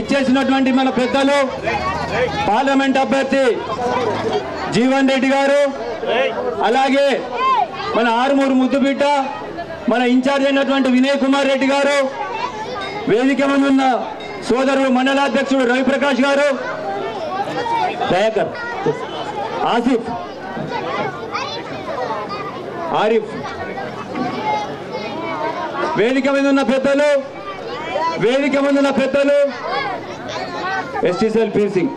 విచ్చేసినటువంటి మన పెద్దలు పార్లమెంట్ అభ్యర్థి జీవన్ రెడ్డి గారు అలాగే మన ఆరుమూరు ముద్దుబిడ్డ మన ఇన్ఛార్జ్ అయినటువంటి వినయ్ కుమార్ రెడ్డి గారు వేదిక ముందు ఉన్న సోదరుడు మండలాధ్యక్షుడు రవిప్రకాష్ గారు దయాకర్ ఆసిఫ్ ఆరిఫ్ వేదిక మీద ఉన్న పెద్దలు వేదిక మీద ఉన్న పెద్దలు ఎస్టీసీఎల్ పీసింగ్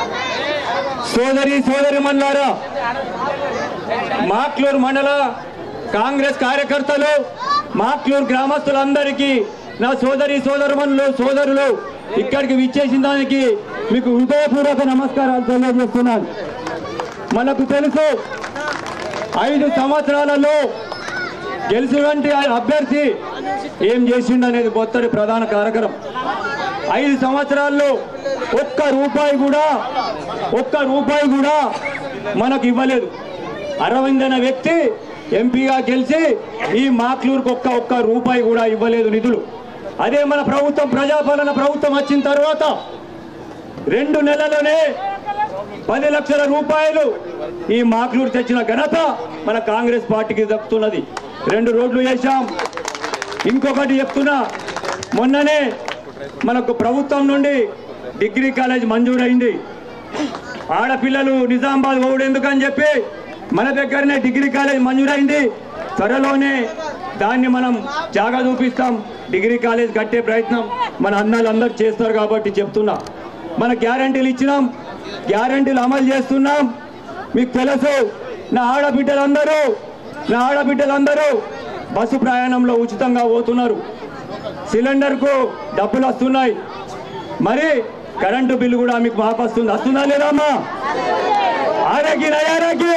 సోదరి సోదరి మల్లారా మాక్లూరు మండల కాంగ్రెస్ కార్యకర్తలు మాక్లూరు గ్రామస్తులందరికీ నా సోదరి సోదరుమనులు సోదరులు ఇక్కడికి విచ్చేసిన దానికి మీకు హృదయపూర్వక నమస్కారాలు తెలియజేస్తున్నాను మనకు తెలుసు ఐదు సంవత్సరాలలో గెలిచినటువంటి ఆ అభ్యర్థి ఏం చేసిండు అనేది బొత్తడి ప్రధాన కారకరం ఐదు సంవత్సరాల్లో ఒక్క రూపాయి కూడా ఒక్క రూపాయి కూడా మనకు ఇవ్వలేదు అరవింద్ అనే వ్యక్తి ఎంపీగా గెలిచి ఈ మాక్లూరుకు ఒక్క ఒక్క రూపాయి కూడా ఇవ్వలేదు నిధులు అదే మన ప్రభుత్వం ప్రజాపాలన ప్రభుత్వం వచ్చిన తర్వాత రెండు నెలలోనే పది లక్షల రూపాయలు ఈ మాక్లూరు తెచ్చిన ఘనత మన కాంగ్రెస్ పార్టీకి దక్కుతున్నది రెండు రోడ్లు వేశాం ఇంకొకటి చెప్తున్నా మొన్ననే మనకు ప్రభుత్వం నుండి డిగ్రీ కాలేజ్ మంజూరైంది ఆడపిల్లలు నిజామాబాద్ పోవుడు ఎందుకని చెప్పి మన దగ్గరనే డిగ్రీ కాలేజ్ మంజూరైంది త్వరలోనే దాన్ని మనం జాగా చూపిస్తాం డిగ్రీ కాలేజ్ కట్టే ప్రయత్నం మన అన్నలు అందరు చేస్తారు కాబట్టి చెప్తున్నా మన గ్యారంటీలు ఇచ్చినాం గ్యారంటీలు అమలు చేస్తున్నాం మీకు తెలుసు నా ఆడబిడ్డలందరూ నా ఆడబిడ్డలందరూ బస్సు ప్రయాణంలో ఉచితంగా పోతున్నారు సిలిండర్కు డబ్బులు వస్తున్నాయి మరి కరెంటు బిల్లు కూడా మీకు మాకు వస్తుంది వస్తుందా లేదా అమ్మా ఆరోగ్య ఆరోగ్య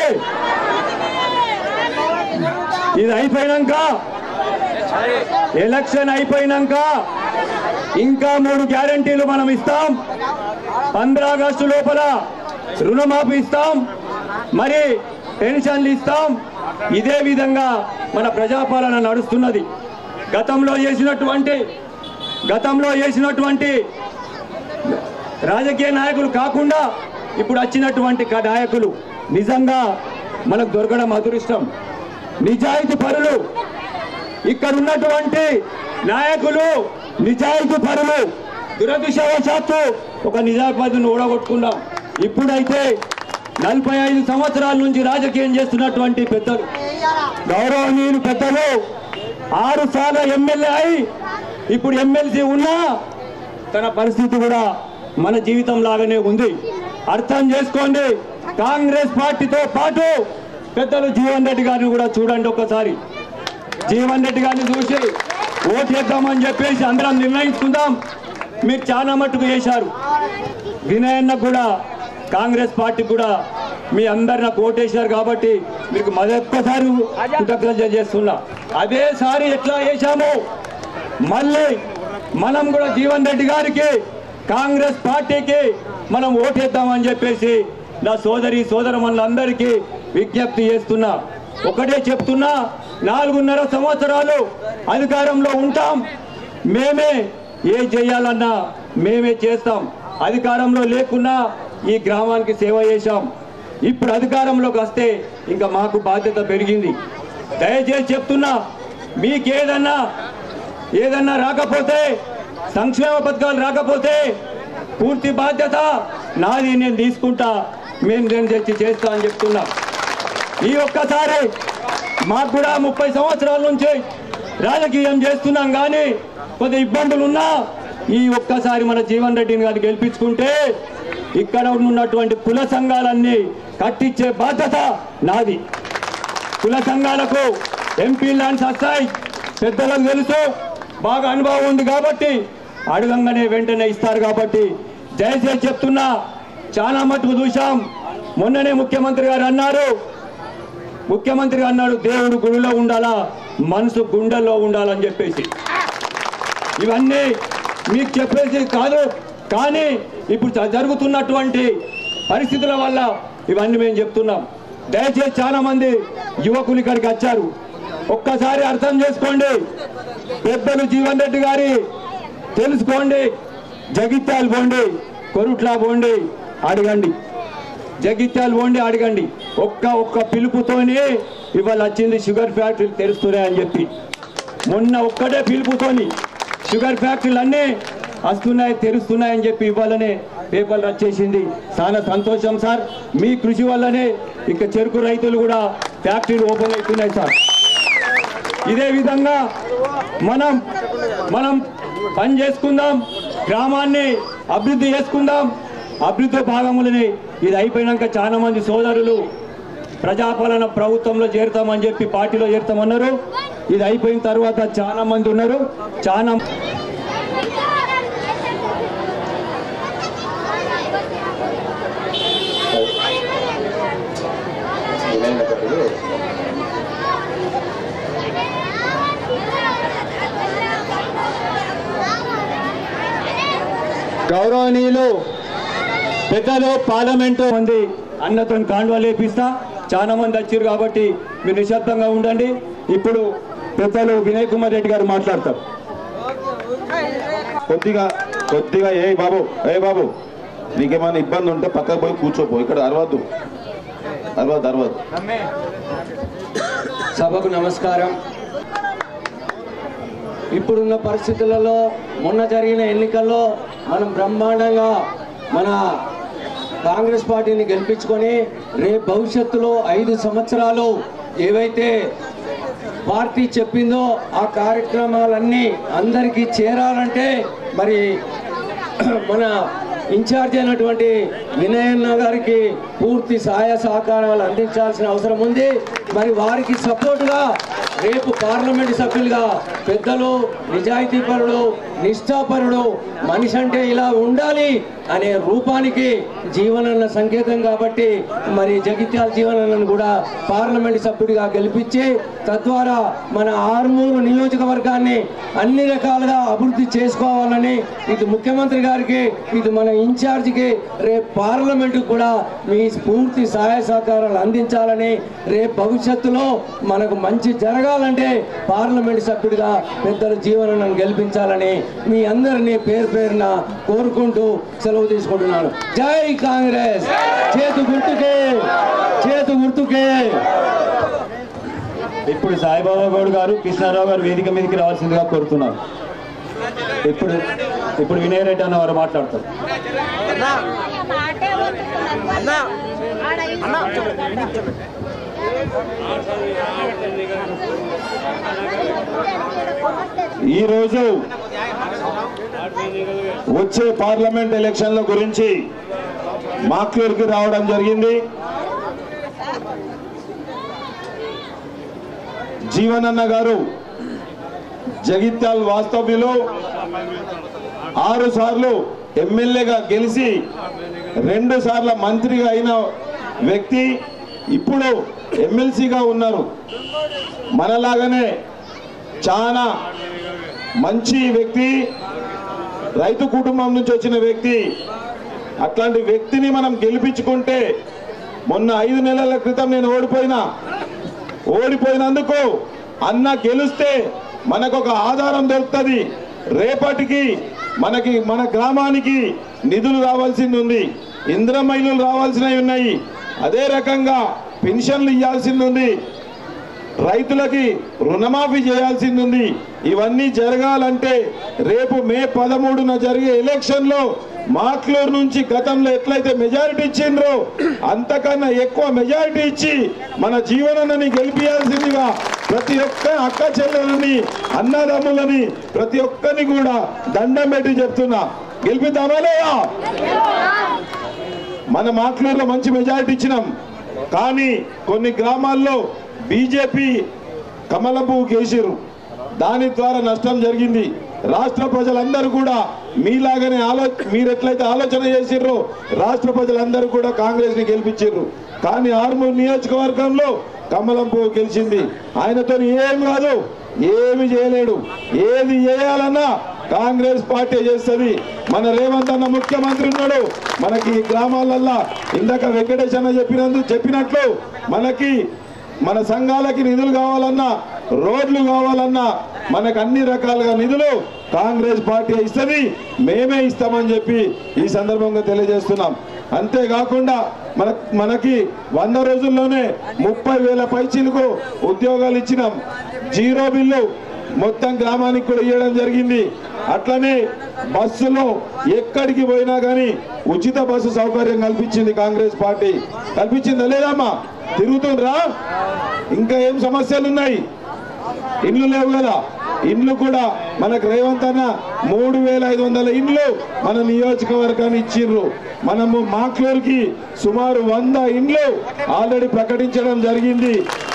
ఇది అయిపోయినాక ఎలక్షన్ అయిపోయినాక ఇంకా మూడు గ్యారంటీలు మనం ఇస్తాం పంద్ర ఆగస్టు లోపల రుణమాఫీ ఇస్తాం మరి పెన్షన్లు ఇస్తాం ఇదే విధంగా మన ప్రజాపాలన నడుస్తున్నది గతంలో చేసినటువంటి గతంలో చేసినటువంటి రాజకీయ నాయకులు కాకుండా ఇప్పుడు వచ్చినటువంటి క- నాయకులు నిజంగా మనకు దొరకడం అదృష్టం నిజాయితీ పరులు ఇక్కడ ఉన్నటువంటి నాయకులు నిజాయితీ పరులు దురదృష్టవశాత్తు ఒక నిజాయితీని ఓడగొట్టుకున్నాం ఇప్పుడైతే నలభై ఐదు సంవత్సరాల నుంచి రాజకీయం చేస్తున్నటువంటి పెద్దలు గౌరవనీయులు పెద్దలు ఆరు సార్లు ఎమ్మెల్యే అయి ఇప్పుడు ఎమ్మెల్సీ ఉన్నా తన పరిస్థితి కూడా మన జీవితం లాగానే ఉంది అర్థం చేసుకోండి కాంగ్రెస్ పార్టీతో పాటు పెద్దలు జీవన్ రెడ్డి గారిని కూడా చూడండి ఒక్కసారి జీవన్ రెడ్డి గారిని చూసి ఓటు వేద్దామని చెప్పేసి అందరం నిర్ణయించుకుందాం మీరు చాలా మట్టుకు చేశారు వినయన్న కూడా కాంగ్రెస్ పార్టీ కూడా మీ అందరు నాకు ఓటేశారు కాబట్టి మీకు మరొక్కసారి కృతజ్ఞత చేస్తున్నా అదేసారి ఎట్లా వేశాము మళ్ళీ మనం కూడా జీవన్ రెడ్డి గారికి కాంగ్రెస్ పార్టీకి మనం ఓటేద్దామని చెప్పేసి నా సోదరి సోదరమణులందరికీ విజ్ఞప్తి చేస్తున్నా ఒకటే చెప్తున్నా నాలుగున్నర సంవత్సరాలు అధికారంలో ఉంటాం మేమే ఏ చేయాలన్నా మేమే చేస్తాం అధికారంలో లేకున్నా ఈ గ్రామానికి సేవ చేశాం ఇప్పుడు అధికారంలోకి వస్తే ఇంకా మాకు బాధ్యత పెరిగింది దయచేసి చెప్తున్నా మీకేదన్నా ఏదన్నా రాకపోతే సంక్షేమ పథకాలు రాకపోతే పూర్తి బాధ్యత నాది నేను తీసుకుంటా మేము నేను తెచ్చి చేస్తా అని చెప్తున్నా ఈ ఒక్కసారి మాకు కూడా ముప్పై సంవత్సరాల నుంచి రాజకీయం చేస్తున్నాం కానీ కొద్ది ఇబ్బందులు ఉన్నా ఈ ఒక్కసారి మన జీవన్ రెడ్డిని గారిని గెలిపించుకుంటే ఇక్కడ ఉన్నటువంటి కుల సంఘాలన్నీ కట్టించే బాధ్యత నాది కుల సంఘాలకు ఎంపీ ల్యాండ్స్ వస్తాయి పెద్దలకు తెలుసు బాగా అనుభవం ఉంది కాబట్టి అడగంగానే వెంటనే ఇస్తారు కాబట్టి దయచేసి చెప్తున్నా చాలా మటుకు చూశాం మొన్ననే ముఖ్యమంత్రి గారు అన్నారు ముఖ్యమంత్రి అన్నాడు దేవుడు గుడిలో ఉండాలా మనసు గుండెల్లో ఉండాలని చెప్పేసి ఇవన్నీ మీకు చెప్పేసి కాదు కానీ ఇప్పుడు జ- జరుగుతున్నటువంటి పరిస్థితుల వల్ల ఇవన్నీ మేము చెప్తున్నాం దయచేసి చాలా మంది యువకులు ఇక్కడికి వచ్చారు ఒక్కసారి అర్థం చేసుకోండి పెద్దలు జీవన్ రెడ్డి గారి తెలుసుకోండి జగిత్యాల పోండి కొరుట్లా పోండి అడగండి జగిత్యాల పోండి అడగండి ఒక్క ఒక్క పిలుపుతోనే ఇవాళ వచ్చింది షుగర్ ఫ్యాక్టరీలు తెరుస్తున్నాయని చెప్పి మొన్న ఒక్కటే పిలుపుతోని షుగర్ ఫ్యాక్టరీలు అన్నీ వస్తున్నాయి తెరుస్తున్నాయని చెప్పి ఇవ్వాలనే పేపర్లు వచ్చేసింది చాలా సంతోషం సార్ మీ కృషి వల్లనే ఇక చెరుకు రైతులు కూడా ఫ్యాక్టరీలు ఓపెన్ అవుతున్నాయి సార్ ఇదే విధంగా మనం మనం పని చేసుకుందాం గ్రామాన్ని అభివృద్ధి చేసుకుందాం అభివృద్ధి భాగములని ఇది అయిపోయినాక చాలా మంది సోదరులు ప్రజాపాలన ప్రభుత్వంలో చేరుతామని చెప్పి పార్టీలో చేరుతామన్నారు ఇది అయిపోయిన తర్వాత చాలా మంది ఉన్నారు చాలా గౌరవనీయులు పెద్దలు పార్లమెంటు మంది అన్నతో కాండ్వా లేపిస్తా చాలా మంది వచ్చారు కాబట్టి మీరు నిశ్శబ్దంగా ఉండండి ఇప్పుడు పెద్దలు వినయ్ కుమార్ రెడ్డి గారు మాట్లాడతారు కొద్దిగా కొద్దిగా ఏ బాబు ఏ బాబు నీకేమైనా ఇబ్బంది ఉంటే పక్కకు పోయి కూర్చోపో ఇక్కడ అరవద్దు అరవద్దు అరవద్దు సభకు నమస్కారం ఇప్పుడున్న పరిస్థితులలో మొన్న జరిగిన ఎన్నికల్లో మనం బ్రహ్మాండంగా మన కాంగ్రెస్ పార్టీని గెలిపించుకొని రేపు భవిష్యత్తులో ఐదు సంవత్సరాలు ఏవైతే పార్టీ చెప్పిందో ఆ కార్యక్రమాలన్నీ అందరికీ చేరాలంటే మరి మన ఇన్ఛార్జ్ అయినటువంటి వినయన్న గారికి పూర్తి సహాయ సహకారాలు అందించాల్సిన అవసరం ఉంది మరి వారికి సపోర్టుగా రేపు పార్లమెంట్ సభ్యులుగా పెద్దలు నిజాయితీపరుడు నిష్ఠాపరుడు మనిషి అంటే ఇలా ఉండాలి అనే రూపానికి జీవనన్న సంకేతం కాబట్టి మరి జగిత్యాల జీవనన్నను కూడా పార్లమెంట్ సభ్యుడిగా గెలిపించి తద్వారా మన ఆర్మూరు నియోజకవర్గాన్ని అన్ని రకాలుగా అభివృద్ధి చేసుకోవాలని ఇది ముఖ్యమంత్రి గారికి ఇది మన ఇన్ఛార్జికి రేపు పార్లమెంటు కూడా మీ పూర్తి సహాయ సహకారాలు అందించాలని రేపు భవిష్యత్తులో మనకు మంచి జరగాలంటే పార్లమెంట్ సభ్యుడిగా పెద్దల జీవనను గెలిపించాలని మీ అందరినీ పేరు పేరున కోరుకుంటూ సెలవు తీసుకుంటున్నాను జై కాంగ్రెస్ చేతు గుర్తుకే చేతు గుర్తుకే ఇప్పుడు సాయిబాబా గౌడ్ గారు కృష్ణారావు గారు వేదిక మీదకి రావాల్సిందిగా కోరుతున్నారు ఇప్పుడు ఇప్పుడు వినయ్ రెడ్డి అన్న వారు మాట్లాడతారు ఈ రోజు వచ్చే పార్లమెంట్ ఎలక్షన్ల గురించి మాక్లూరుకి రావడం జరిగింది జీవనన్న గారు జగిత్యాల్ వాస్తవ్యులు ఆరు సార్లు ఎమ్మెల్యేగా గెలిచి రెండు సార్ల మంత్రిగా అయిన వ్యక్తి ఇప్పుడు ఎమ్మెల్సీగా ఉన్నారు మనలాగానే చాలా మంచి వ్యక్తి రైతు కుటుంబం నుంచి వచ్చిన వ్యక్తి అట్లాంటి వ్యక్తిని మనం గెలిపించుకుంటే మొన్న ఐదు నెలల క్రితం నేను ఓడిపోయినా ఓడిపోయినందుకు అన్న గెలిస్తే మనకు ఒక ఆధారం దొరుకుతుంది రేపటికి మనకి మన గ్రామానికి నిధులు రావాల్సింది ఉంది ఇంద్రమైలు రావాల్సినవి ఉన్నాయి అదే రకంగా పెన్షన్లు ఇవ్వాల్సింది ఉంది రైతులకి రుణమాఫీ చేయాల్సింది ఉంది ఇవన్నీ జరగాలంటే రేపు మే పదమూడున జరిగే ఎలక్షన్ లో మాట్లూరు నుంచి గతంలో ఎట్లయితే మెజారిటీ ఇచ్చిండ్రో అంతకన్నా ఎక్కువ మెజారిటీ ఇచ్చి మన జీవనాన్ని గెలిపించాల్సిందిగా ప్రతి ఒక్క అక్క చెల్లెలని అన్నదమ్ములని ప్రతి ఒక్కరిని కూడా దండం పెట్టి చెప్తున్నా గెలిపిద్దామా లేదా మన మాట్లూరులో మంచి మెజారిటీ ఇచ్చినాం కానీ కొన్ని గ్రామాల్లో బీజేపీ కమలం పువ్వు కేసిరు దాని ద్వారా నష్టం జరిగింది రాష్ట్ర ప్రజలందరూ కూడా మీలాగానే ఆలో మీరు ఎట్లయితే ఆలోచన చేసిర్రో రాష్ట్ర ప్రజలందరూ కూడా కాంగ్రెస్ ని గెలిపించారు కానీ ఆర్మూర్ నియోజకవర్గంలో కమలం పువ్వు గెలిచింది ఆయనతో ఏం కాదు ఏమి చేయలేడు ఏది చేయాలన్నా కాంగ్రెస్ పార్టీ చేస్తుంది మన రేవంత్ అన్న ముఖ్యమంత్రి ఉన్నాడు మనకి ఈ గ్రామాలల్లా ఇందాక వెంకటేష్ అన్న చెప్పినందుకు చెప్పినట్లు మనకి మన సంఘాలకి నిధులు కావాలన్నా రోడ్లు కావాలన్నా మనకు అన్ని రకాలుగా నిధులు కాంగ్రెస్ పార్టీ ఇస్తుంది మేమే ఇస్తామని చెప్పి ఈ సందర్భంగా తెలియజేస్తున్నాం అంతేకాకుండా మన మనకి వంద రోజుల్లోనే ముప్పై వేల పైచీలకు ఉద్యోగాలు ఇచ్చినాం జీరో బిల్లు మొత్తం గ్రామానికి కూడా ఇవ్వడం జరిగింది అట్లనే బస్సులో ఎక్కడికి పోయినా కానీ ఉచిత బస్సు సౌకర్యం కల్పించింది కాంగ్రెస్ పార్టీ కల్పించిందా లేదమ్మా తిరుగుతుండ్రా ఇంకా ఏం సమస్యలు ఉన్నాయి ఇండ్లు లేవు కదా ఇండ్లు కూడా మనకు రేవంత్ అన్న మూడు వేల ఐదు వందల ఇండ్లు మన నియోజకవర్గాన్ని ఇచ్చిర్రు మనము మాక్లూరుకి సుమారు వంద ఇండ్లు ఆల్రెడీ ప్రకటించడం జరిగింది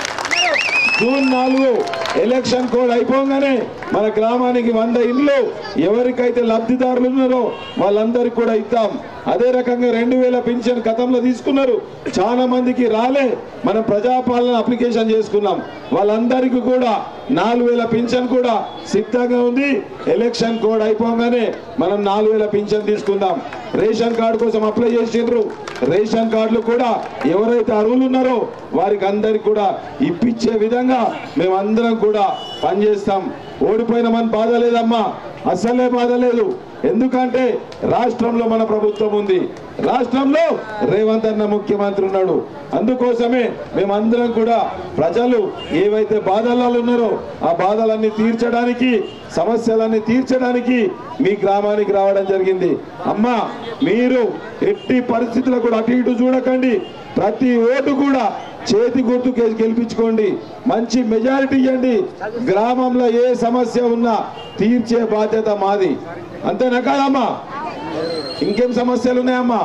జూన్ నాలుగు ఎలక్షన్ కోడ్ అయిపోగానే మన గ్రామానికి వంద ఇండ్లు ఎవరికైతే లబ్ధిదారులు ఉన్నారో వాళ్ళందరికీ కూడా ఇద్దాం అదే రకంగా రెండు వేల పింఛన్ గతంలో తీసుకున్నారు చాలా మందికి రాలే మనం ప్రజాపాలన అప్లికేషన్ చేసుకున్నాం వాళ్ళందరికీ కూడా నాలుగు వేల పింఛన్ కూడా సిద్ధంగా ఉంది ఎలక్షన్ కోడ్ అయిపోగానే మనం నాలుగు వేల పింఛన్ తీసుకుందాం రేషన్ కార్డు కోసం అప్లై చేసిండ్రు రేషన్ కార్డులు కూడా ఎవరైతే అర్హులు ఉన్నారో వారికి అందరికి కూడా ఇప్పించే విధంగా మేమందరం కూడా పనిచేస్తాం ఓడిపోయినామని బాధ లేదమ్మా అస్సలే బాధ లేదు ఎందుకంటే రాష్ట్రంలో మన ప్రభుత్వం ఉంది రాష్ట్రంలో రేవంత్ అన్న ముఖ్యమంత్రి ఉన్నాడు అందుకోసమే మేమందరం కూడా ప్రజలు ఏవైతే బాధలలో ఉన్నారో ఆ బాధలన్నీ తీర్చడానికి సమస్యలన్నీ తీర్చడానికి మీ గ్రామానికి రావడం జరిగింది అమ్మా మీరు ఎట్టి పరిస్థితుల్లో కూడా అటు ఇటు చూడకండి ప్రతి ఓటు కూడా చేతి గుర్తు కేసి గెలిపించుకోండి మంచి మెజారిటీ ఇవ్వండి గ్రామంలో ఏ సమస్య ఉన్నా తీర్చే బాధ్యత మాది అంతేనా కాదమ్మా ఇంకేం సమస్యలు ఉన్నాయమ్మా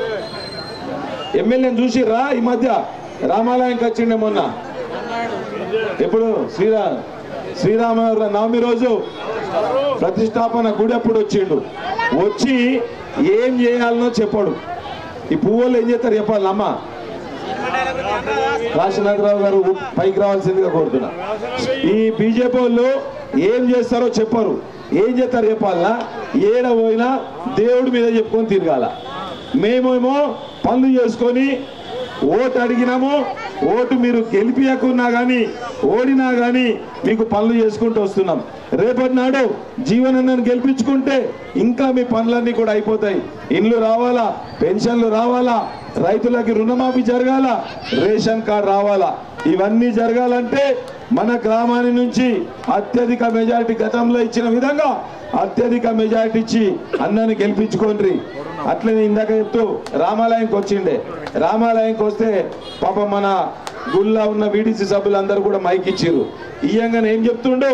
ఎమ్మెల్యేని చూసిర్రా ఈ మధ్య రామాలయంకి వచ్చిండే మొన్న ఇప్పుడు శ్రీరా శ్రీరామ నవమి రోజు ప్రతిష్టాపన గుడి అప్పుడు వచ్చిండు వచ్చి ఏం చేయాలనో చెప్పాడు ఈ పువ్వులు ఏం చేస్తారు చెప్పాలి అమ్మ కాశీనాథరావు గారు పైకి రావాల్సిందిగా కోరుతున్నా ఈ బీజేపీ వాళ్ళు ఏం చేస్తారో చెప్పరు ఏం చేస్తారు చెప్పాలా ఏడ పోయినా దేవుడి మీద చెప్పుకొని తిరగాల మేమేమో పనులు చేసుకొని ఓటు అడిగినాము ఓటు మీరు గెలిపియకున్నా కానీ ఓడినా కానీ మీకు పనులు చేసుకుంటూ వస్తున్నాం రేపటి నాడు జీవనన్నను గెలిపించుకుంటే ఇంకా మీ పనులన్నీ కూడా అయిపోతాయి ఇండ్లు రావాలా పెన్షన్లు రావాలా రైతులకి రుణమాఫీ జరగాల రేషన్ కార్డు రావాలా ఇవన్నీ జరగాలంటే మన గ్రామాన్ని నుంచి అత్యధిక మెజారిటీ గతంలో ఇచ్చిన విధంగా అత్యధిక మెజారిటీ ఇచ్చి అన్నని గెలిపించుకోండి అట్లనే ఇందాక చెప్తూ రామాలయంకి వచ్చిండే రామాలయంకి వస్తే పాప మన గుళ్ళ ఉన్న వీడిసి సభ్యులందరూ కూడా మైక్ ఇచ్చిర్రు ఇయ్యంగానే ఏం చెప్తుండు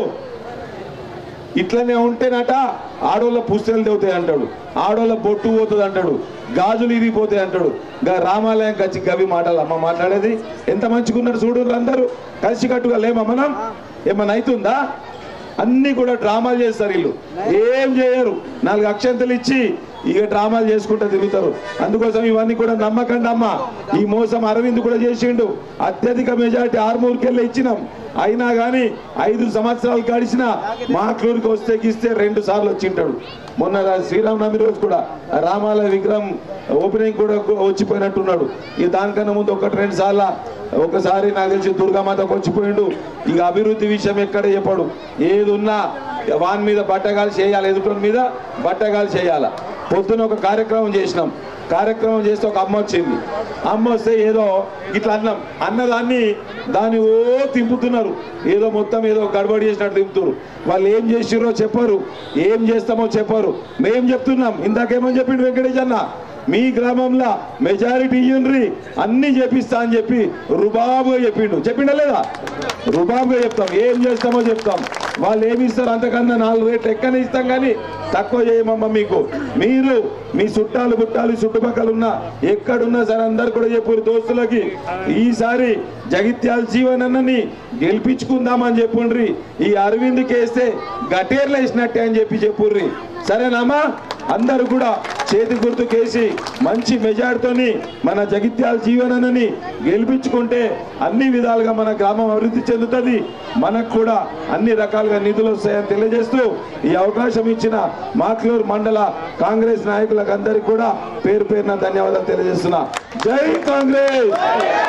ఇట్లనే ఉంటేనట ఆడోళ్ళ పుస్తకాలు తెవుతాయి అంటాడు ఆడోళ్ళ బొట్టు పోతుంది అంటాడు గాజులు ఇరిగిపోతాయి అంటాడు గా రామాలయం వచ్చి గవి మాటలు అమ్మ మాట్లాడేది ఎంత మంచిగున్నారు చూడు అందరూ కలిసికట్టుగా లేమా మనం ఏమన్నా అవుతుందా అన్ని కూడా డ్రామాలు చేస్తారు వీళ్ళు ఏం చేయరు నాలుగు అక్షంతలు ఇచ్చి ఇక డ్రామాలు చేసుకుంటూ తిరుగుతారు అందుకోసం ఇవన్నీ కూడా నమ్మకండి అమ్మ ఈ మోసం అరవింద్ కూడా చేసిండు అత్యధిక మెజారిటీ ఆరుమూరుకెళ్ళి ఇచ్చినాం అయినా కానీ ఐదు సంవత్సరాలు గడిచిన మాక్లూరుకి వస్తే ఇస్తే రెండు సార్లు వచ్చింటాడు మొన్న రా- శ్రీరామనవమి రోజు కూడా ఆ రామాలయ విగ్రహం ఓపెనింగ్ కూడా వచ్చిపోయినట్టున్నాడు ఇక దానికన్నా ముందు ఒకటి రెండు సార్లు ఒకసారి నాకు తెలిసి దుర్గామాతకు వచ్చిపోయిండు ఇక అభివృద్ధి విషయం ఎక్కడ చెప్పడు ఏది ఉన్నా వాని మీద బట్టగాలు చేయాలి ఎదుటి మీద బట్టగాలు చేయాల పొద్దున ఒక కార్యక్రమం చేసినాం కార్యక్రమం చేస్తే ఒక అమ్మ వచ్చింది అమ్మ వస్తే ఏదో ఇట్లా అన్నం అన్నదాన్ని దాన్ని ఓ తింపుతున్నారు ఏదో మొత్తం ఏదో గడబడి చేసినట్టు తింపుతున్నారు వాళ్ళు ఏం చేసిరో చెప్పరు ఏం చేస్తామో చెప్పరు మేం చెప్తున్నాం ఇందాకేమని చెప్పిండు వెంకటేష్ అన్న మీ గ్రామంలో మెజారిటీ ఇయ్యండ్రి అన్ని చేపిస్తా అని చెప్పి రుబాబుగా చెప్పిండు చెప్పిండా లేదా రుబాబుగా చెప్తాం ఏం చేస్తామో చెప్తాం వాళ్ళు ఏమి ఇస్తారు అంతకన్నా నాలుగు రేట్లు ఎక్కనే ఇస్తాం కానీ తక్కువ చేయమమ్మ మీకు మీరు మీ చుట్టాలు గుట్టాలు చుట్టుపక్కల ఉన్న ఎక్కడున్నా సరే అందరు కూడా చెప్పు దోస్తులకి ఈసారి జగిత్యాల జీవనన్నని గెలిపించుకుందామని చెప్పుండ్రి ఈ అరవింద్ కేస్తే గటేర్లు వేసినట్టే అని చెప్పి చెప్పుర్రి సరేనామా అందరూ కూడా చేతి గుర్తు కేసి మంచి మెజార్టీతోని మన జగిత్యాల జీవనని గెలిపించుకుంటే అన్ని విధాలుగా మన గ్రామం అభివృద్ధి చెందుతుంది మనకు కూడా అన్ని రకాలుగా నిధులు వస్తాయని తెలియజేస్తూ ఈ అవకాశం ఇచ్చిన మాక్లూరు మండల కాంగ్రెస్ నాయకులకు అందరికీ కూడా పేరు పేరున ధన్యవాదాలు తెలియజేస్తున్నా జై కాంగ్రెస్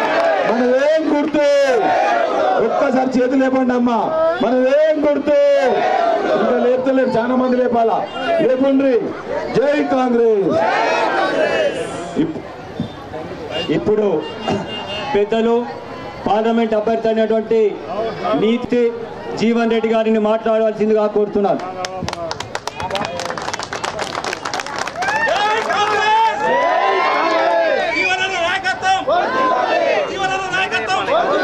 మనదేం గుర్తు ఒక్కసారి చేతులు లేపండి అమ్మా మనదేం గుర్తు ఇంకా లేపుతలేరు చాలా మంది లేపాలా లేపుండ్రి జై కాంగ్రెస్ ఇప్- ఇప్పుడు పెద్దలు పార్లమెంట్ అభ్యర్థి అయినటువంటి నీతి జీవన్ రెడ్డి గారిని మాట్లాడవలసిందిగా కోరుతున్నారు జై కాంగ్రెస్ జీవనన్న నాయకత్వం జీవనన్న నాయకత్వం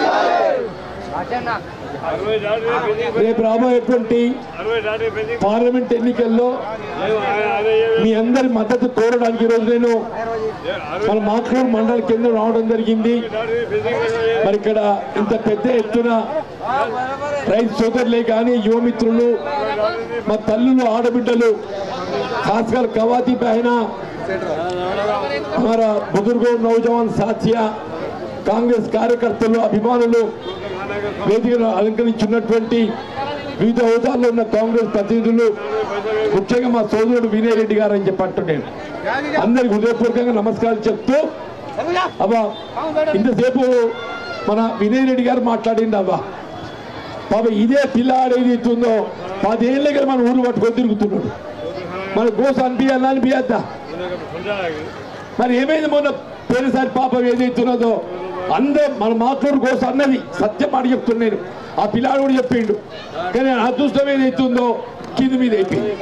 రేపు రాబోయేటువంటి పార్లమెంట్ ఎన్నికల్లో మీ అందరి మద్దతు కోరడానికి ఈరోజు నేను మన మాట్లాడు మండల కేంద్రం రావడం జరిగింది మరి ఇక్కడ ఇంత పెద్ద ఎత్తున రైతు సోదరులే కానీ యువమిత్రులు మా తల్లులు ఆడబిడ్డలు खासकर कवाती बहना हमारा बुजुर्गों नौजवान साथिया కాంగ్రెస్ కార్యకర్తలు అభిమానులు వేదికను అలంకరించున్నటువంటి వివిధ హోదాల్లో ఉన్న కాంగ్రెస్ ప్రతినిధులు ముఖ్యంగా మా సోదరుడు వినయ్ రెడ్డి గారు అని చెప్పట్టు నేను అందరికి హృదయపూర్వకంగా నమస్కారాలు చెప్తూ అబ్బా ఇంతసేపు మన వినయ్ రెడ్డి గారు మాట్లాడింది అబ్బా పాప ఇదే పిల్లాడు ఏదైతుందో పదేళ్ళ దగ్గర మన ఊరు పట్టుకొని తిరుగుతున్నాడు మన గోస అనిపించాలా అనిపించద్దా మరి ఏమైంది మొన్న పోయినసారి పాపం ఏదైతున్నదో అందరూ మన మాట్లాడు కోసం అన్నది సత్యం మాట చెప్తున్నాను ఆ పిల్లాడు కూడా చెప్పిండు కానీ ఆ అదృష్టం ఏదైతుందో కింది మీద అయిపోయింది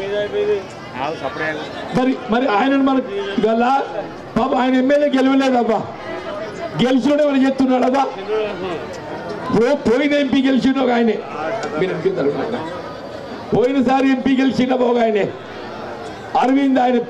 మరి మరి ఆయన మనకు గల పాప ఆయన ఎమ్మెల్యే గెలవలేదబ్బా గెలిచినోడే మనం చెప్తున్నాడబ్బా ఇప్పుడు పోయిన ఎంపీ గెలిచిన ఒక ఆయనే మీరు ఎంపీ తరఫున పోయినసారి ఎంపీ గెలిచిన ఒక ఆయనే అరవింద్ ఆయన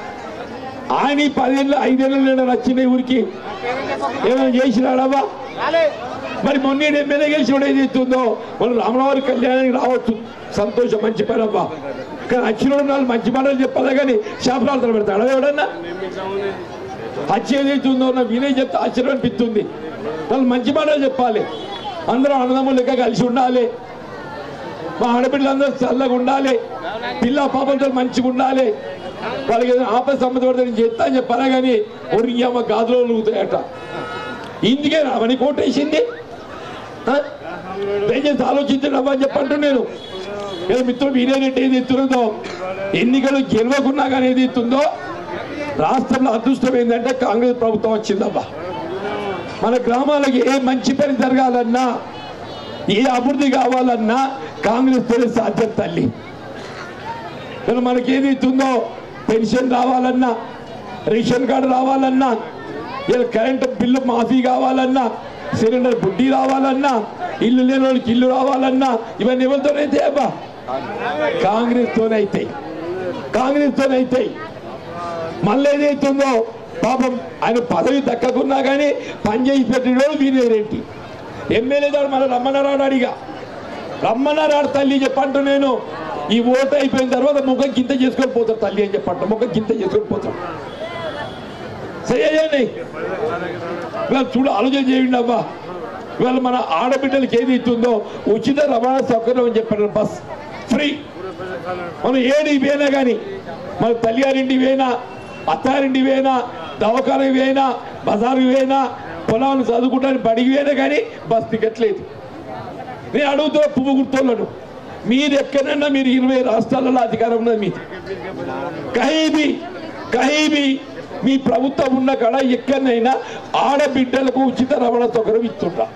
ఆయన ఈ పదేళ్ళు ఐదేళ్ళు వచ్చిన ఊరికి ఏమైనా చేసినాడవా మరి మొన్న ఎమ్మెల్యే గెలిచినోడు ఏదైతుందో మనం రామరావు కళ్యాణానికి రావచ్చు సంతోషం మంచి పని అబ్బా కానీ వచ్చిన వాళ్ళు మంచి మాటలు చెప్పాలి కానీ శాపరాలు పెడతాడు ఎవడన్నా హత్య ఏదైతుందో నా వినయ్ చెప్తే ఆశ్చర్యం అనిపిస్తుంది వాళ్ళు మంచి మాటలు చెప్పాలి అందరూ అన్నదమ్ములు లెక్క కలిసి ఉండాలి మా ఆడపిల్లలందరూ చల్లగా ఉండాలి పిల్ల పాపలతో మంచిగా ఉండాలి వాళ్ళకి ఏదైనా ఆపద సంబంధం పడితే నేను చెప్తా అని చెప్పాలా కానీ ఒరిగమ్మ గాజులో ఊగుతాయట ఇందుకే రావని కోటేసింది ఆ? దయచేసి ఆలోచించండి అవ్వ అని చెప్పంటు నేను ఏదో మిత్రుడు వీరేరెడ్డి ఏది ఎత్తున్నదో ఎన్నికలు గెలవకున్నా కానీ ఏది ఎత్తుందో రాష్ట్రంలో అదృష్టం ఏంటంటే కాంగ్రెస్ ప్రభుత్వం వచ్చిందబ్బా మన గ్రామాలకు ఏ మంచి పని జరగాలన్నా ఏ అభివృద్ధి కావాలన్నా కాంగ్రెస్ తోనే సాధ్యం తల్లి మరి మనకి ఏది ఇస్తుందో పెన్షన్ రావాలన్నా రేషన్ కార్డు రావాలన్నా ఇలా కరెంటు బిల్లు మాఫీ కావాలన్నా సిలిండర్ బుడ్డి రావాలన్నా ఇల్లు లేని వాళ్ళకి ఇల్లు రావాలన్నా ఇవన్నీ ఎవరితోనైతే అబ్బా కాంగ్రెస్ తోనే అవుతాయి కాంగ్రెస్ తోనే అవుతాయి మళ్ళీ ఏదైతుందో పాపం ఆయన పదవి దక్కకున్నా కానీ పనిచేసి పెట్టినోడు వీరేంటి ఎమ్మెల్యే గారు మన రమ్మన్నారాడు అడిగా రమ్మన్నారాడు తల్లి చెప్పంటూ నేను ఈ ఓటు అయిపోయిన తర్వాత ముఖం గింత చేసుకొని పోతారు తల్లి అని చెప్పంట ముఖం గింత చేసుకొని పోతారు సరేయండి ఇవాళ చూడు ఆలోచన చేయండి అబ్బా ఇవాళ మన ఆడబిడ్డలకి ఏది ఇస్తుందో ఉచిత రవాణా సౌకర్యం అని చెప్పారు బస్ ఫ్రీ మనం ఏడి పోయినా కానీ మన తల్లిగారింటి పోయినా అత్తారింటి పోయినా దవాఖానకి పోయినా బజార్కి పోయినా పొలాలను చదువుకుంటానికి బడికి పోయినా కానీ బస్ టికెట్ లేదు నేను అడుగుతున్నా పువ్వు గుర్తోళ్ళను మీరు ఎక్కడైనా మీరు ఇరవై రాష్ట్రాలలో అధికారం ఉన్నది మీది కహీబీ కహీబీ మీ ప్రభుత్వం ఉన్న కాడ ఎక్కడైనా ఆడబిడ్డలకు ఉచిత రవాణా సౌకర్యం ఇస్తుంటా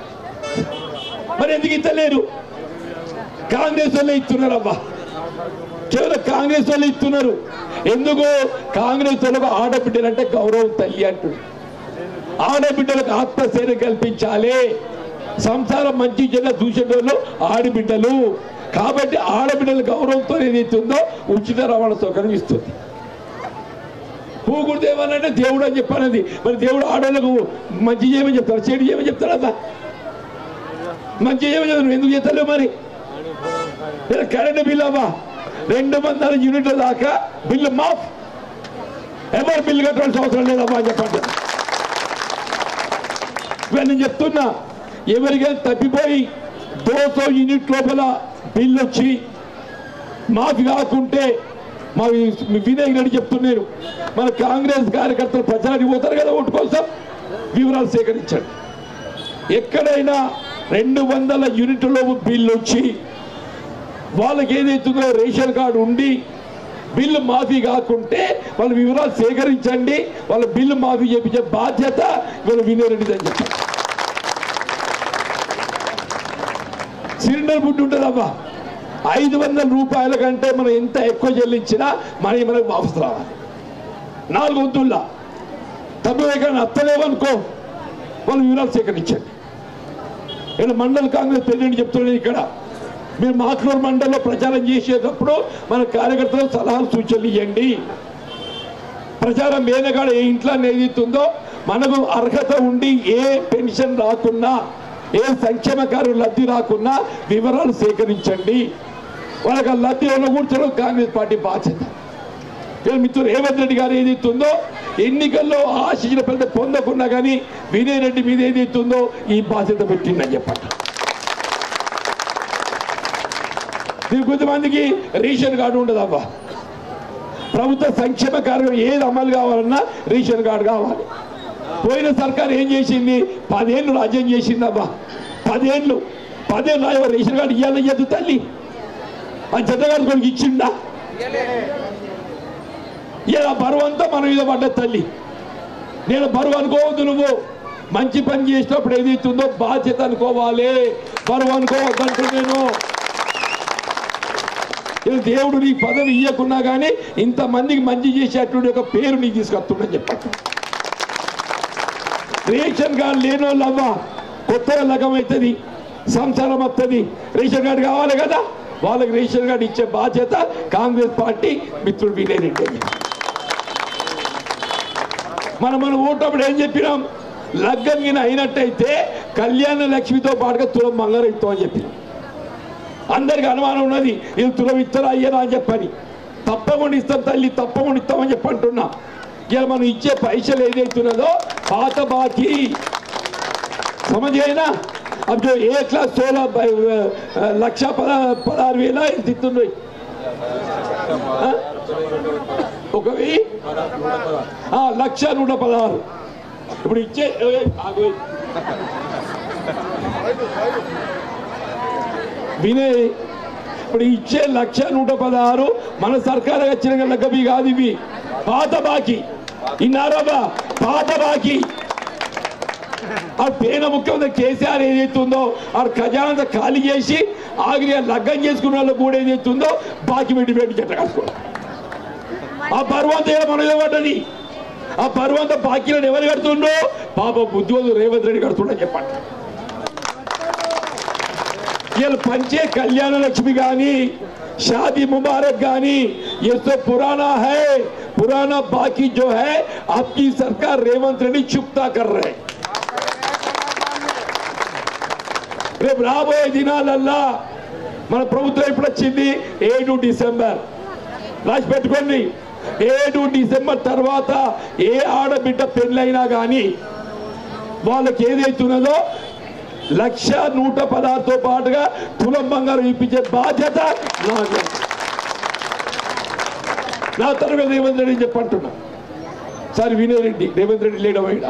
మరి ఎందుకు ఇస్తలేరు కాంగ్రెస్ వాళ్ళే ఇస్తున్నారు అబ్బా కేవలం కాంగ్రెస్ వాళ్ళు ఇస్తున్నారు ఎందుకు కాంగ్రెస్ వాళ్ళకు ఆడబిడ్డలంటే గౌరవం తల్లి అంటుంది ఆడబిడ్డలకు ఆత్మశైర్యం కల్పించాలి సంసారం మంచి చెడ్డ చూసేటోళ్ళు ఆడబిడ్డలు కాబట్టి ఆడబిడ్డల గౌరవంతో ఏదైతుందో ఉచిత రవాణా సౌకర్యం ఇస్తుంది పూగుడు దేవాలంటే దేవుడు అని చెప్పానది మరి దేవుడు ఆడవాళ్ళకు మంచి చేయమని చెప్తాడు చెడు చేయమని చెప్తాడమ్మా మంచి చేయమని చెప్తాడు నువ్వు ఎందుకు చేస్తలేవు మరి ఇలా కరెంట్ బిల్ అవ్వా రెండు వందల యూనిట్ల దాకా బిల్లు మాఫ్ ఎవరు బిల్లు కట్టాల్సిన అవసరం లేదమ్మా అని చెప్పండి ఇవాళ నేను చెప్తున్నా ఎవరికైనా తప్పిపోయి దోసో యూనిట్ లోపల బిల్లు వచ్చి మాఫీ కాకుంటే మా వినయ్ రెడ్డి చెప్తున్నాను మన కాంగ్రెస్ కార్యకర్తలు ప్రచారానికి పోతారు కదా ఓటు కోసం వివరాలు సేకరించండి ఎక్కడైనా రెండు వందల యూనిట్ల బిల్లు వచ్చి వాళ్ళకి ఏదైతుందో రేషన్ కార్డు ఉండి బిల్లు మాఫీ కాకుంటే వాళ్ళ వివరాలు సేకరించండి వాళ్ళ బిల్లు మాఫీ చేపించే బాధ్యత వీళ్ళు వినేరెడ్డిదని చెప్పారు సిలిండర్ బుడ్డు ఉంటుందమ్మా ఐదు వందల రూపాయల కంటే మనం ఎంత ఎక్కువ చెల్లించినా మనకి మనకు వాపసు రావాలి నాలుగు వంతుల్లా తప్ప ఎక్కడ అత్తలేవనుకో వాళ్ళు వివరాలు సేకరించండి ఇక్కడ మండల కాంగ్రెస్ ప్రెసిడెంట్ చెప్తున్నాను ఇక్కడ మీరు మాక్లూరు మండలంలో ప్రచారం చేసేటప్పుడు మన కార్యకర్తలకు సలహాలు సూచనలు ఇవ్వండి ప్రచారం మేనగాడ ఏ ఇంట్లో ఏదైతుందో మనకు అర్హత ఉండి ఏ పెన్షన్ రాకున్నా ఏ సంక్షేమ కార్యం లబ్ధి రాకున్నా వివరాలు సేకరించండి వాళ్ళకి ఆ లబ్ధి ఉన్న కూర్చోడం కాంగ్రెస్ పార్టీ బాధ్యత ఇక్కడ మిత్రుడు రేవంత్ రెడ్డి గారు ఏదైతుందో ఎన్నికల్లో ఆశించిన పెద్ద పొందకున్నా కానీ వినయ్ రెడ్డి మీద ఏదైతుందో ఈ బాధ్యత పెట్టిందని చెప్పండి దీనికి కొంతమందికి రేషన్ కార్డు ఉండదు అబ్బా ప్రభుత్వ సంక్షేమ కార్యక్రమం ఏది అమలు కావాలన్నా రేషన్ కార్డు కావాలి పోయిన సర్కార్ ఏం చేసింది పదేళ్ళు రాజ్యం చేసింది అబ్బా పదేళ్ళు పదేళ్ళు రాయ రేషన్ కార్డు ఇవ్వాలని ఇయ్యద్దు తల్లి ఆ జతగాడు కొడుకు ఇచ్చిండా ఇలా బరువు అంతా మన మీద పడ్డ తల్లి నేను బరువు అనుకోవద్దు నువ్వు మంచి పని చేసినప్పుడు ఏదైతుందో బాధ్యత అనుకోవాలి బరువు అనుకోవద్దంటూ నేను ఇలా దేవుడు నీ పదవి ఇవ్వకున్నా కానీ ఇంతమందికి మంచి చేసేటువంటి ఒక పేరు నీకు తీసుకొస్తుందని చెప్పండి రేషన్ కార్డు లేని వాళ్ళు అవ్వ కొత్తగా లగం అవుతుంది సంసారం వస్తుంది రేషన్ కార్డు కావాలి కదా వాళ్ళకి రేషన్ కార్డు ఇచ్చే బాధ్యత కాంగ్రెస్ పార్టీ మిత్రుడు వినయ్ రెడ్డి మనం మన ఓటప్పుడు ఏం చెప్పినాం లగ్గం గిన అయినట్టయితే కళ్యాణ లక్ష్మితో పాటుగా తులం బంగారం ఇస్తామని చెప్పినాం అందరికి అనుమానం ఉన్నది ఇది తులం ఇస్తారా అయ్యారా అని చెప్పని తప్పకుండా ఇస్తాం తల్లి తప్పకుండా ఇస్తామని చెప్పి అంటున్నా ఇలా మనం ఇచ్చే పైసలు ఏదైతున్నదో పాత బాకీ సమझ अब जो एक लाख सोलह లక్ష పద పదహారు వేల ఎంత ఇస్తుంది ఆ? ఒక వెయ్యి ఆ, లక్ష నూట పదహారు ఇప్పుడు ఇచ్చే ఏ, ఆగు. వినయ్ ఇప్పుడు ఇచ్చే లక్ష నూట పదహారు మన సర్కారు వచ్చిన లగ్గబి కాదు ఇవి పాత బాకీ ఇన్నారాబా పాత బాకీ ఆ పేన ముఖ్యమంత్రి కేసీఆర్ ఏదైతే ఉందో ఆ ఖజానా ఖాళీ చేసి ఆగిరి లగ్గం చేసుకున్న వాళ్ళు కూడా ఏదైతే ఉందో బాకీ పెట్టి పెట్టి చెట్ల కాసుకోవాలి ఆ పర్వంత మన పడ్డది ఆ పర్వంత బాకీలను ఎవరు కడుతుండో పాప బుద్ధివంతు రేవంత్ రెడ్డి కడుతుండో చెప్పండి వీళ్ళు పంచే కళ్యాణ లక్ష్మి గాని शादी मुबारक गानी ये तो पुराना है पुराना बाकी जो है आपकी सरकार रेवंत रेड्डी चुपता कर रहे हैं రేపు రాబోయే దినాలల్లా మన ప్రభుత్వం ఎప్పుడు వచ్చింది ఏడు డిసెంబర్ రాసి పెట్టుకోండి ఏడు డిసెంబర్ తర్వాత ఏ ఆడబిడ్డ పెళ్ళైనా కానీ వాళ్ళకి ఏదైతున్నదో లక్ష నూట పదార్థతో పాటుగా తులం బంగారం ఇప్పించే బాధ్యత నాది నా తరగతి రేవంత్ రెడ్డి చెప్పంటున్నా సార్ వినయ్ రెడ్డి రేవంత్ రెడ్డి లేడం అయినా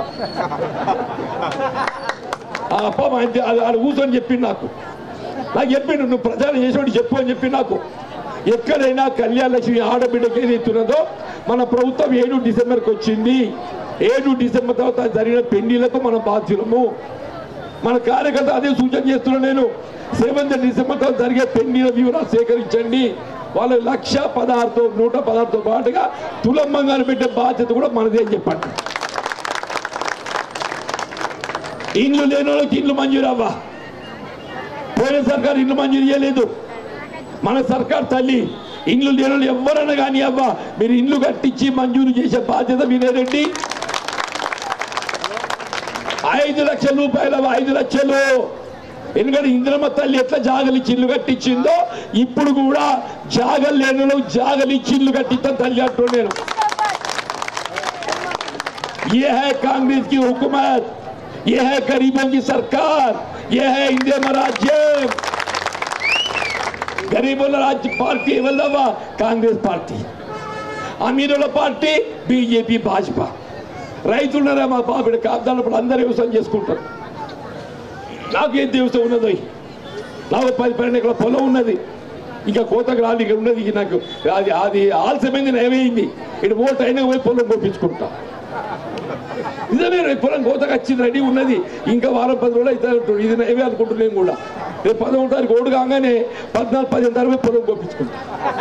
ఆ పాపం ఆయన అది ఆడ కూర్చొని చెప్పింది నాకు నాకు చెప్పిండు నువ్వు ప్రచారం చేసినట్టు చెప్పు అని చెప్పి నాకు ఎక్కడైనా కళ్యాణ లక్ష్మి ఆడబిడ్డకి ఏదైతున్నదో మన ప్రభుత్వం ఏడు డిసెంబర్కి వచ్చింది ఏడు డిసెంబర్ తర్వాత జరిగిన పెళ్లిలకు మన బాధ్యులము మన కార్యకర్త అదే సూచన చేస్తున్నా నేను సెవెంత్ డిసెంబర్ తర్వాత జరిగే పెళ్లిల వివరాలు సేకరించండి వాళ్ళ లక్ష పదహారుతో నూట పదహారుతో పాటుగా తులం బంగారం పెట్టే బాధ్యత కూడా మనదే అని చెప్పండి ఇండ్లు లేని వాళ్ళకి ఇండ్లు మంజూరు అవ్వా పోయిన సర్కార్ ఇండ్లు మంజూరు చేయలేదు మన సర్కార్ తల్లి ఇండ్లు లేని వాళ్ళు ఎవరైనా కానీ అవ్వా మీరు ఇండ్లు కట్టించి మంజూరు చేసే బాధ్యత మీరేనండి ఐదు లక్షల రూపాయలు అవ్వ, ఐదు లక్షలు ఎందుకంటే ఇంద్రమ్మ తల్లి ఎట్లా జాగలు ఇచ్చి ఇల్లు కట్టించిందో ఇప్పుడు కూడా జాగలు లేని వాళ్ళు జాగలు ఇచ్చి ఇల్లు కట్టిస్తాను తల్లి అంటూ నేను ये है कांग्रेस की हुकूमत ये है गरीबों की सरकार ये है इंडिया में राज्य గరీబుల రాజ్య పార్టీ ఎవరిదవ్వా కాంగ్రెస్ పార్టీ అమీరుల పార్టీ బీజేపీ భాజపా రైతులున్నారా మా బాబు కాపుదాలప్పుడు అందరూ వ్యవసాయం చేసుకుంటారు నాకు ఏం తెలుస్తూ ఉన్నదో నాకు పది పన్నెండు ఎకరాల పొలం ఉన్నది ఇంకా కోతకు రాదు ఇక్కడ ఉన్నది ఇక నాకు అది అది ఆలస్యమైంది నయమైంది ఇటు ఓటు అయినా పోయి పొలం కోపించుకుంటా నిజమే రేపు పొలం కోతకు వచ్చింది రెడీ ఉన్నది ఇంకా వారం పది రోజులు అయితే అంటాడు. ఇది నయమే అనుకుంటున్నాను కూడా రేపు పదమూడు తారీఖు ఓటు కాగానే పద్నాలుగు పదిహేను తారీఖు పోయి పొలం కోపించుకుంటా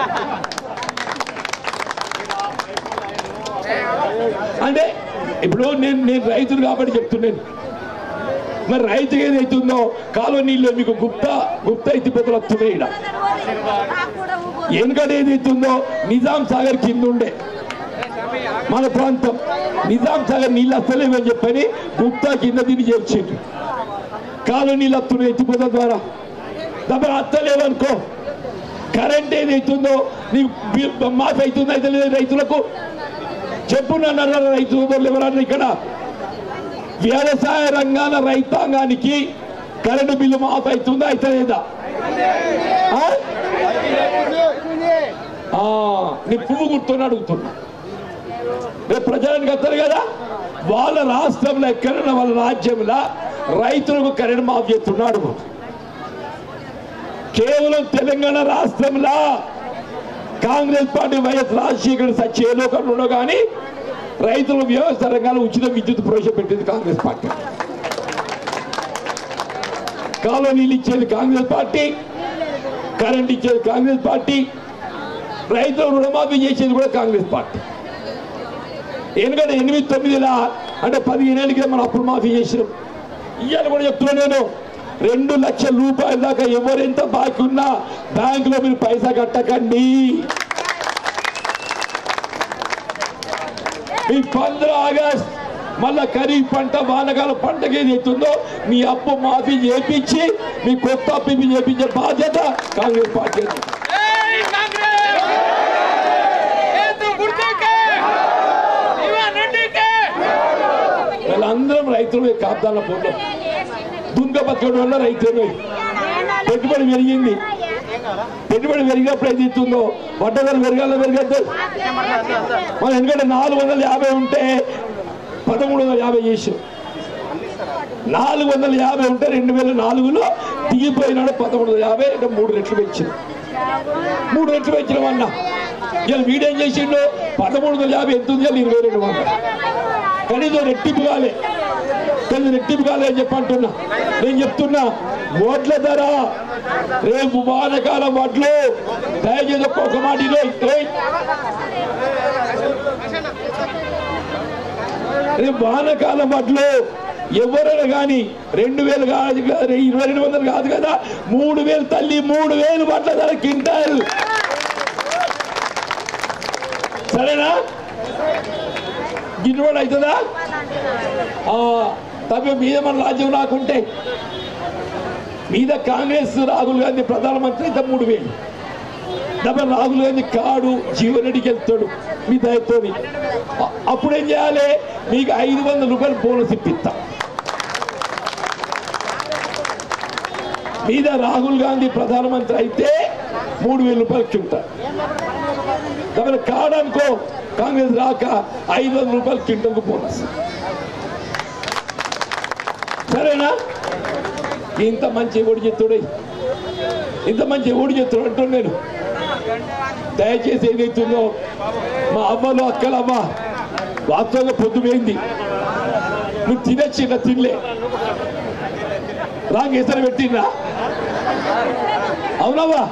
అంటే ఇప్పుడు నేను నేను రైతులు కాబట్టి చెప్తున్నాను మరి రైతు ఏదైతుందో కాలనీలో మీకు గుప్త గుప్త ఎత్తిపోతలు వస్తున్నాయి ఇక్కడ వెనుకట ఏదైతుందో నిజాం సాగర్ కింద ఉండే మన ప్రాంతం నిజాం సాగర్ నీళ్ళు వస్తలేమని చెప్పని గుప్తా కింద దీన్ని చేర్చిండు కాలు నీళ్ళు వస్తున్నాయి ఎత్తిపోతల ద్వారా దెబ్బ అత్తలేవనుకో కరెంట్ ఏదైతుందో నీకు బి- మాఫీ అవుతుందో అయితే లేదు రైతులకు చెప్పు నన్ను రైతు సోదరులు ఎవరన్నా ఇక్కడ వ్యవసాయ రంగాల రైతాంగానికి కరెంటు బిల్లు మాఫ్ అవుతుందా అయితే లేదా ఆ? ఆ, నీ పువ్వు గుర్తుని అడుగుతున్నా రేపు ప్రజలకు వస్తారు కదా వాళ్ళ రాష్ట్రంలో ఎక్కడైనా వాళ్ళ రాజ్యంలో రైతులకు కరెంట్ మాఫ్ చేస్తున్నాడు కేవలం తెలంగాణ రాష్ట్రంలో కాంగ్రెస్ పార్టీ వైఎస్ రాజశేఖర్ సచ్చి ఏ లోకంలో కానీ రైతుల వ్యవసాయ రంగాల్లో ఉచిత విద్యుత్ ప్రవేశపెట్టింది కాంగ్రెస్ పార్టీ కాలనీలు ఇచ్చేది కాంగ్రెస్ పార్టీ కరెంట్ ఇచ్చేది కాంగ్రెస్ పార్టీ రైతుల రుణమాఫీ చేసేది కూడా కాంగ్రెస్ పార్టీ ఎందుకంటే ఎనిమిది తొమ్మిదిలా అంటే పదిహేను ఏళ్ళ క్రితం మనం అప్పుడు మాఫీ చేసినాం ఇవాళ కూడా చెప్తున్నా నేను రెండు లక్షల రూపాయల దాకా ఎవరెంత బాకీ ఉన్నా బ్యాంకులో మీరు పైసా కట్టకండి ఈ పంద్ర ఆగస్ట్ మళ్ళా ఖరీఫ్ పంట వానకాల పంటకి ఏది అవుతుందో మీ అప్పు మాఫీ చేపించి మీ కొత్త అప్పు చేపించే బాధ్యత కాంగ్రెస్ పార్టీ జై కాంగ్రెస్ ఏదు గుర్తుకే ఇవన్ రెడ్డికే వీళ్ళందరం రైతులు కాపుదాల పోతాం దుంగ బతకడం వల్ల రైతులు పెట్టుబడి పెరిగింది పెట్టుబడి పెరిగినప్పుడు ఏది ఇస్తుందో వడ్డదలు పెరగాల పెరగద్దు మనం ఎందుకంటే నాలుగు వందల యాభై ఉంటే పదమూడు వందల యాభై చేసాం నాలుగు వందల యాభై ఉంటే రెండు వేల నాలుగులో దిగిపోయినాడు పదమూడు వందల యాభై అంటే మూడు రెట్లు పెంచింది మూడు రెట్లు పెంచడం అన్న ఇలా వీడేం చేసిండు పదమూడు వందల యాభై ఎంత ఉంది ఇరవై రెండు వందలు కనీసం రెట్టింపు కాలే కనీసం రెట్టింపు కాలే అని చెప్పి అంటున్నా నేను చెప్తున్నా ఓట్ల ధర రేపు వానకాలం వడ్లు దయచేసి ఒక్కొక్క మాట ఇదో ఏయ్. రేపు వానకాలం వడ్లు ఎవరైనా కానీ రెండు వేలు కాదు కదా, ఇరవై రెండు వందలు కాదు కదా మూడు వేలు తల్లి మూడు వేలు వడ్ల ధర కింటారు సరేనా గిట్టుబాటు అవుతుందా ఆ, తప్ప మీద మన రాజ్యం రాకుంటే మీద కాంగ్రెస్ రాహుల్ గాంధీ ప్రధానమంత్రి అయితే మూడు వేలు డబ్బా రాహుల్ గాంధీ కాడు జీవనడికి వెళ్తాడు మీ దయతోని అ- అప్పుడు ఏం చేయాలి మీకు ఐదు వందల రూపాయలు బోనస్ ఇప్పిస్తా మీద రాహుల్ గాంధీ ప్రధానమంత్రి అయితే మూడు వేల రూపాయలు కింటారు కాబట్టి కాడనుకో కాంగ్రెస్ రాక ఐదు వందల రూపాయలు క్వింటల్కు బోనస్ సరేనా ఇంత మంచి ఓడి చెత్తుడు ఇంత మంచి ఓడి చెత్తుడు అంటున్నాను నేను దయచేసి ఏదైతుందో మా అమ్మలు అక్కల అమ్మ వాస్తవంగా పొద్దుపోయింది నువ్వు తినచ్చిన తినలే రాంగ్ ఎసరు పెట్టిందా అవునవ్వా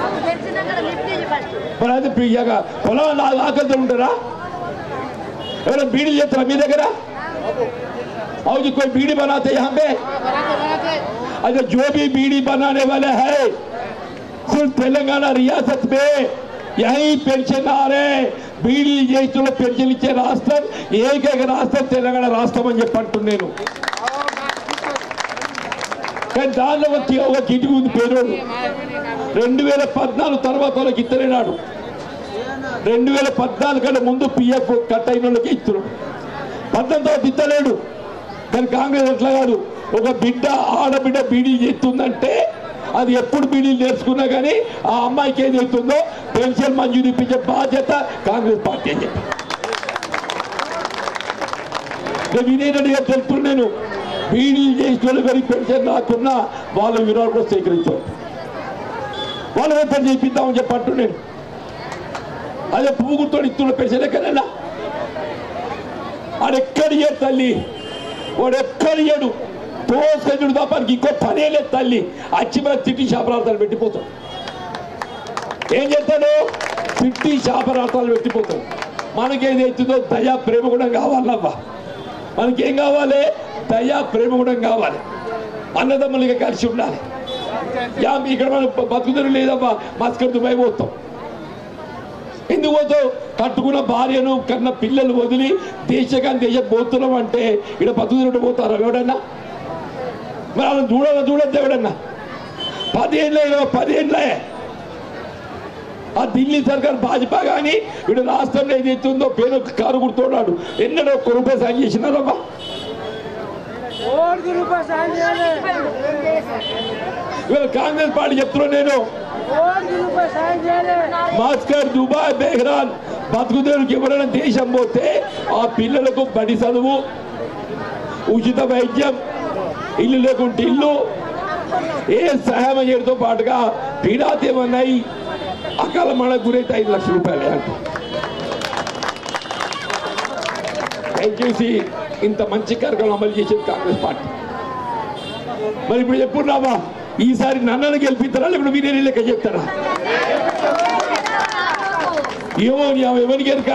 మరి అది పియ్యగా పొలం నాలుగు ఆకలితో ఉంటారా ఎవరైనా బీడీలు చేస్తారా మీ దగ్గర और जी कोई बीड़ी बनाते यहाँ पे अच्छा जो भी बीड़ी बनाने वाले हैं सिर्फ तेलंगाना रियासत में यही पेंशन आ रहे బీడీ చేస్తున్న పెన్షన్ ఇచ్చే రాష్ట్రం ఏకైక రాష్ట్రం తెలంగాణ రాష్ట్రం అని చెప్పి అంటున్నాను నేను కానీ దానిలో ఒక కి- ఒక కిటికీ ఉంది పేరోడు రెండు వేల పద్నాలుగు తర్వాత వాళ్ళకి ఇత్తలేనాడు రెండు వేల పద్నాలుగు కంటే ముందు పిఎఫ్ కట్ అయిన వాళ్ళకి ఇస్తున్నాడు పద్నాలుగు తర్వాత ఇత్తలేడు కానీ కాంగ్రెస్ ఎట్లా కాదు ఒక బిడ్డ ఆడబిడ్డ బీడీ చేస్తుందంటే అది ఎప్పుడు బీడీలు నేర్చుకున్నా కానీ ఆ అమ్మాయికి ఏది అవుతుందో పెన్షన్ మంజూరు ఇప్పించే బాధ్యత కాంగ్రెస్ పార్టీ అని చెప్పి నేను ఇదేంటంటే తెలుపుతున్నాను నేను బీడీలు చేసిన వాళ్ళు మరి పెన్షన్ రాకున్నా వాళ్ళ వివరాలు కూడా సేకరించారు వాళ్ళు ఏర్పాటు చేయిద్దామని చెప్పి అంటూ నేను అదే పువ్వు గుర్తు ఇస్తున్న పెన్షన్ ఎక్కడైనా ఆడెక్కడియే తల్లి వాడు ఎక్కడియడు తోసేడు తప్ప ఆయనకి ఇంకో పనే లేదు తల్లి అచ్చి మన తిట్టి శాపరార్థాలు పెట్టిపోతాడు ఏం చేస్తాడు తిట్టి శాపరార్థాలు పెట్టిపోతాడు మనకేదైతుందో దయా ప్రేమ కూడా కావాలమ్మా మనకేం కావాలి దయా ప్రేమ కూడా కావాలి అన్నదమ్ములుగా కలిసి ఉండాలి యా ఇక్కడ మనం బతుకుదరు లేదమ్మా మస్కర్ దుబాయ్ పోతాం ఎందుకు పోతావు కట్టుకున్న భార్యను కన్న పిల్లలు వదిలి దేశకాన్ని దేశం పోతున్నాం అంటే ఇక్కడ బతుకుతున్నట్టు పోతారా ఎవడన్నా మరి అలా చూడాల చూడద్దు ఎవడన్నా పదేళ్ళే పదేళ్ళే ఆ ఢిల్లీ సర్కార్ భాజపా కానీ ఇక్కడ రాష్ట్రంలో ఏదైతుందో పేరు కారు గుర్తున్నాడు ఎన్నడో ఒక్క రూపాయి సాయం చేసినారమ్మా ఓడికి రూపాయి సాయం చేయాలి ఇవాళ కాంగ్రెస్ పార్టీ చెప్తున్నా నేను ఓడికి రూపాయి సాయం చేయాలి మాస్కర్ దుబాయ్ బెహ్రాన్ బతుకుదేవుడికి ఎవరైనా దేశం పోతే ఆ పిల్లలకు బడి చదువు ఉచిత వైద్యం ఇల్లు లేకుంటే ఇల్లు ఏ సహాయం చేయడంతో పాటుగా పీడాత ఏమన్నాయి అకాల మనకు గురైతే ఐదు లక్షల రూపాయలే అంట దయచేసి ఇంత మంచి కార్యక్రమం అమలు చేసేది కాంగ్రెస్ పార్టీ మరి ఇప్పుడు చెప్పున్నావా ఈసారి నన్నను గెలిపిస్తారా లేకపోతే మీరే లెక్క చెప్తారా ఏమో నీ ఆమె ఎవరికి ఎరక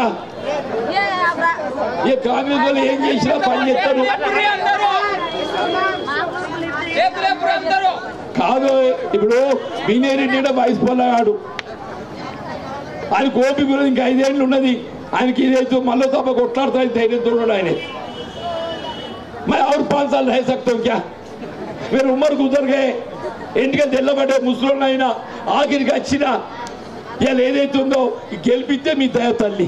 ఏ కాంగ్రెస్ వాళ్ళు ఏం చేసినా పని చేస్తారు కాదు ఇప్పుడు వినేరెడ్డి వయసు పొల్లగాడు ఆయన కోపి గురించి ఇంకా ఐదేళ్ళు ఉన్నది ఆయనకి ఇదైతే మళ్ళీ తప్ప కొట్లాడుతాయి ధైర్యంతో ఉన్నాడు ఆయన मैं और पांच साल रह सकता हूँ क्या मेरी उम्र गुजर गए ఇంటికి తెల్లబడ్డే ముసలోళ్ళు అయినా ఆఖరికి వచ్చిన ఇలా ఏదైతుందో గెలిపిస్తే మీ దయ తల్లి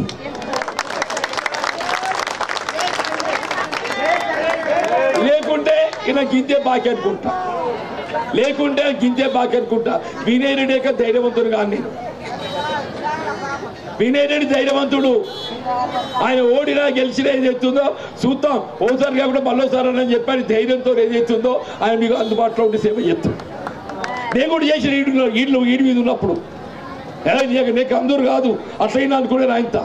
లేకుంటే ఇలా గింతే బాకి అనుకుంటా లేకుంటే గింతే బాకి అనుకుంటా వినేరుడేక ధైర్యవంతుడు కానీ నేను వినేరుడి ధైర్యవంతుడు ఆయన ఓడినా గెలిచినా ఏదైతుందో చూద్దాం ఓసారి కాకుండా మళ్ళోసారి అని చెప్పని ధైర్యంతో ఏదైతుందో ఆయన మీకు అందుబాటులో ఉండి సేవ చేస్తాడు నేను కూడా చేసిన ఈడు ఈడ్లు ఈడి మీద ఉన్నప్పుడు ఏ, నీకు నీకు అందరు కాదు అట్లయినా అనుకునే ఆయనత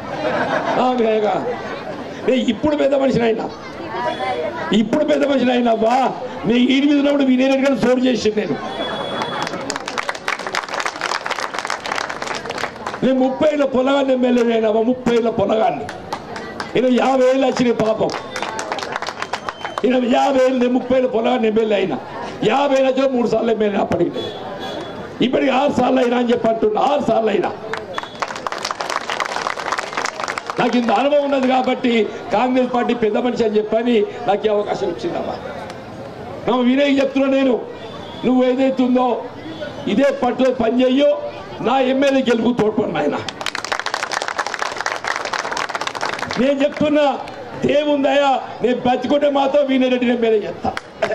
నేను ఇప్పుడు పెద్ద మనిషిని అయినా ఇప్పుడు పెద్ద మనిషిని అయినా బా నీ ఈడి మీద ఉన్నప్పుడు వినేరెడ్డి గారు సోడు చేసింది నేను నేను ముప్పై ఏళ్ళ పొలగాన్ని ఎమ్మెల్యే అయినావా ముప్పై ఏళ్ళ పొలగాన్ని ఈయన యాభై ఏళ్ళు వచ్చినాయి పాపం ఈయన యాభై ఏళ్ళు నేను ముప్పై ఏళ్ళ పొలగాన్ని ఎమ్మెల్యే అయినా యాభై ఏళ్ళ వచ్చి మూడు సార్లు ఎమ్మెల్యే అప్పటికి నేను. ఇప్పటికి ఆరు సార్లు అయినా అని చెప్పి అంటున్నా ఆరు సార్లు అయినా నాకు ఇంత అనుభవం ఉన్నది కాబట్టి కాంగ్రెస్ పార్టీ పెద్ద మనిషి అని చెప్పని నాకు ఈ అవకాశం ఇచ్చిందమ్మా నా వినయ్ చెప్తున్నా నేను నువ్వు ఏదైతుందో ఇదే పట్టులో పని చెయ్యో నా ఎమ్మెల్యే గెలుపు తోడ్పడిన ఆయన నేను చెప్తున్నా దేవుందయా నేను బతికుంటే మాత్రం వీణరెడ్డి ఎమ్మెల్యే చేస్తా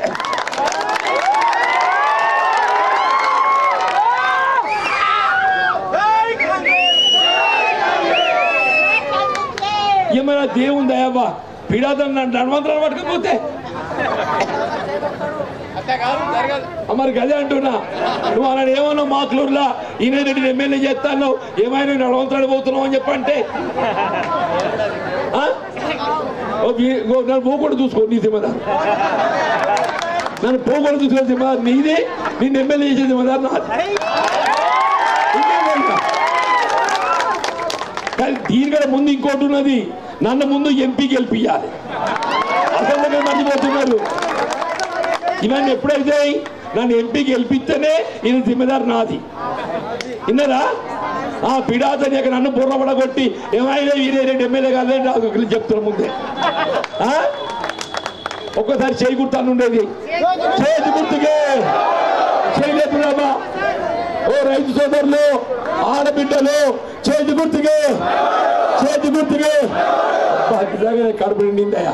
ఏమైనా దేవుని దయవ్వా పీడాదని నన్ను ధనవంతరాలు పట్టుకపోతే మరి గదే అంటున్నా నువ్వు అలా ఏమన్నా మాకులూరులా ఈయన రెడ్డి ఎమ్మెల్యే చేస్తాను ఏమైనా నడవంతరాడు పోతున్నావు అని చెప్పంటే ఆ? ఓ వీ- ఓ నన్ను పోకూడదు చూసుకో నీ దిమ్మద నన్ను పోకూడదు చూసుకునే దిమ్మద నీది నిన్ను ఎమ్మెల్యే చేసే దిమ్మద నాది ఇంకేమైనా కానీ దీనికంటే ముందు ఇంకోటి ఉన్నది నన్ను ముందు ఎంపీ గెలిపియాలి అసలు మీరు మర్చిపోతున్నారు ఇవన్నీ ఎప్పుడైతే నన్ను ఎంపీ గెలిపిస్తేనే ఈయన జిమ్మెదారు నాది విన్నారా ఆ పిడాతని అక్కడ నన్ను బుర్ర పడగొట్టి ఏమైనా వీరే రెండు ఎమ్మెల్యే కాదని నాకు చెప్తున్నా ముందే ఆ? ఒక్కసారి చేయి గుర్తాను ఉండేది చేతి గుర్తుకే చేయలేదురామా ఓ రైతు సోదరులు ఆడబిడ్డలు చేతి గుర్తుకే చేతి గుర్తుకే బాగా కడుపు నిండిందయ్యా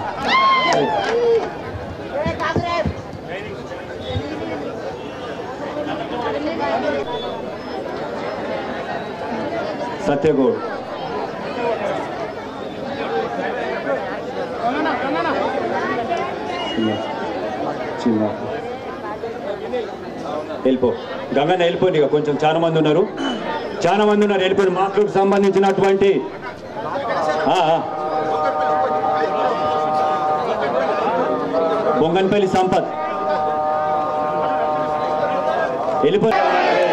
సత్యగౌడ్ వచ్చింది వెళ్ళిపో గంగన్న వెళ్ళిపోయింది ఇక కొంచెం చాలా మంది ఉన్నారు చాలా మంది ఉన్నారు వెళ్ళిపోయి మాకు సంబంధించినటువంటి ఆ, ఆ. బొంగన్పల్లి సంపత్ వెళ్ళిపోయి